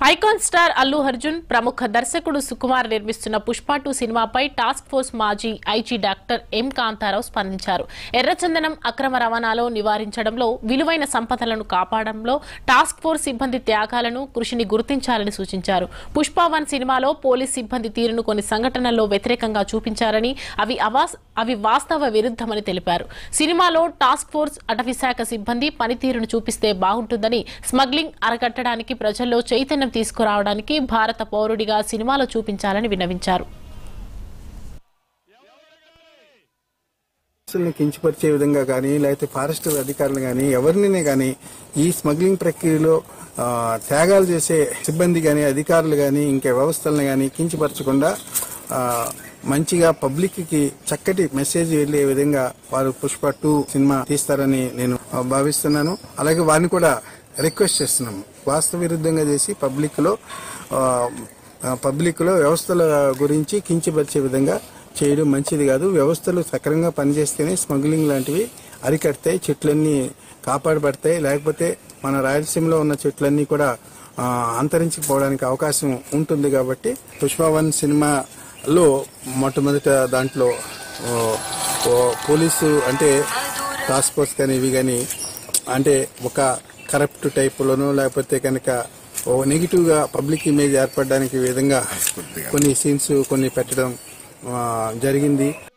icon star Allu Arjun ప్రముఖ దర్శకుడు సుకుమార్ నిర్మిస్తున్న పుష్ప టూ సినిమాపై టాస్క్ ఫోర్స్ మాజీ ఐజీ డాక్టర్ ఎం కాంతారావు స్పందించారు ఎర్రచందనం అక్రమ రవాణాలో నివారించడంలో విలువైన సంపదలను కాపాడంలో టాస్క్ ఫోర్స్ సిబ్బంది త్యాగాలను కృషిని గుర్తించాలని సూచించారు పుష్ప వన్ సినిమాలో పోలీస్ సిబ్బంది తీరును కొన్ని సంఘటనల్లో వ్యతిరేకంగా చూపించారని అవి అవాస్ అవి వాస్తవ విరుద్ధమని తెలిపారు సినిమాలో టాస్క్ ఫోర్స్ అటవీశాఖ సిబ్బంది పనితీరును చూపిస్తే బాగుంటుందని స్మగ్లింగ్ అరగట్టడానికి ప్రజల్లో చైతన్యం తీసుకురావడానికి భారత పౌరుడిగా సినిమాలో చూపించాలని విన్నవించారు పోలీసుల్ని కించపరిచే విధంగా కానీ లేకపోతే ఫారెస్ట్ అధికారులు కానీ ఎవరిని కానీ ఈ స్మగ్లింగ్ ప్రక్రియలో ఆ, త్యాగాలు చేసే సిబ్బంది కానీ అధికారులు కానీ ఇంకా వ్యవస్థలను కానీ కించపరచకుండా ఆ, మంచిగా పబ్లిక్ కి చక్కటి మెసేజ్ వెళ్లే విధంగా వారు పుష్ప టూ సినిమా తీస్తారని నేను ఆ, భావిస్తున్నాను అలాగే వారిని కూడా రిక్వెస్ట్ చేస్తున్నాము వాస్తవ విరుద్ధంగా చేసి పబ్లిక్ లో ఆ, ఆ, పబ్లిక్ లో వ్యవస్థల గురించి కించపరిచే విధంగా చేయడం మంచిది కాదు వ్యవస్థలు సక్రమంగా పనిచేస్తేనే స్మగ్లింగ్ లాంటివి అరికడతాయి చెట్లన్నీ కాపాడబడతాయి లేకపోతే మన రాయలసీమలో ఉన్న చెట్లన్నీ కూడా ఆ, అంతరించిపోవడానికి అవకాశం ఉంటుంది కాబట్టి పుష్ప వన్ సినిమాలో మొట్టమొదట దాంట్లో ఓ, ఓ పోలీసు అంటే టాస్క్ ఫోర్స్ కానీ ఇవి కానీ అంటే ఒక కరప్ట్ టైపులోనో లేకపోతే కనుక ఓ నెగిటివ్ గా పబ్లిక్ ఇమేజ్ ఏర్పడడానికి ఈ విధంగా కొన్ని సీన్స్ కొన్ని పెట్టడం ఆ, జరిగింది